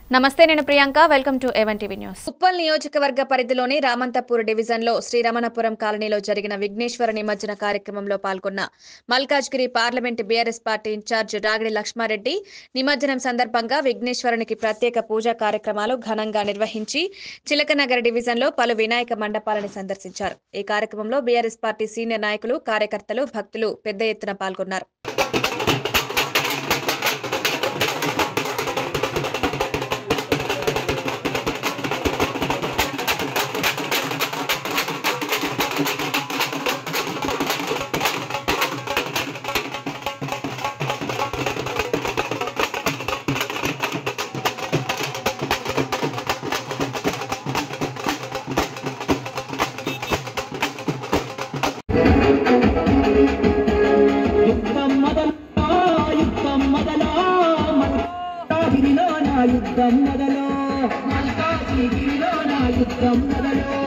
నమస్తే నేను Priyanka welcome to ఎవెన్ టీవీ న్యూస్ ఉప్పల్ నియోజకవర్గ పరిధిలోని రామంతపూర్ డివిజన్లో శ్రీరమణపురం కాలనీలో జరిగిన విఘ్నేశ్వర నిమజ్జన కార్యక్రమంలో పాల్గొన్న Malkajgiri parliament BRS party in charge Ragidi Laxma Reddy నిమజ్జనం సందర్భంగా విఘ్నేశ్వరునికి ప్రత్యేక పూజా కార్యక్రమాలు ఘనంగా నిర్వహించి చిలకనగర్ డివిజన్లో పలు వినాయక మండపాలను సందర్శించారు ఈ కార్యక్రమంలో బీఆర్ఎస్ పార్టీ సీనియర్ నాయకులు కార్యకర్తలు భక్తులు పెద్ద ఎత్తున పాల్గొన్నారు యుద్ధం మొదలు యుద్ధం మొదలు మల్కాజిగిరిలో నా యుద్ధం మొదలు మల్కాజిగిరిలో నా యుద్ధం మొదలు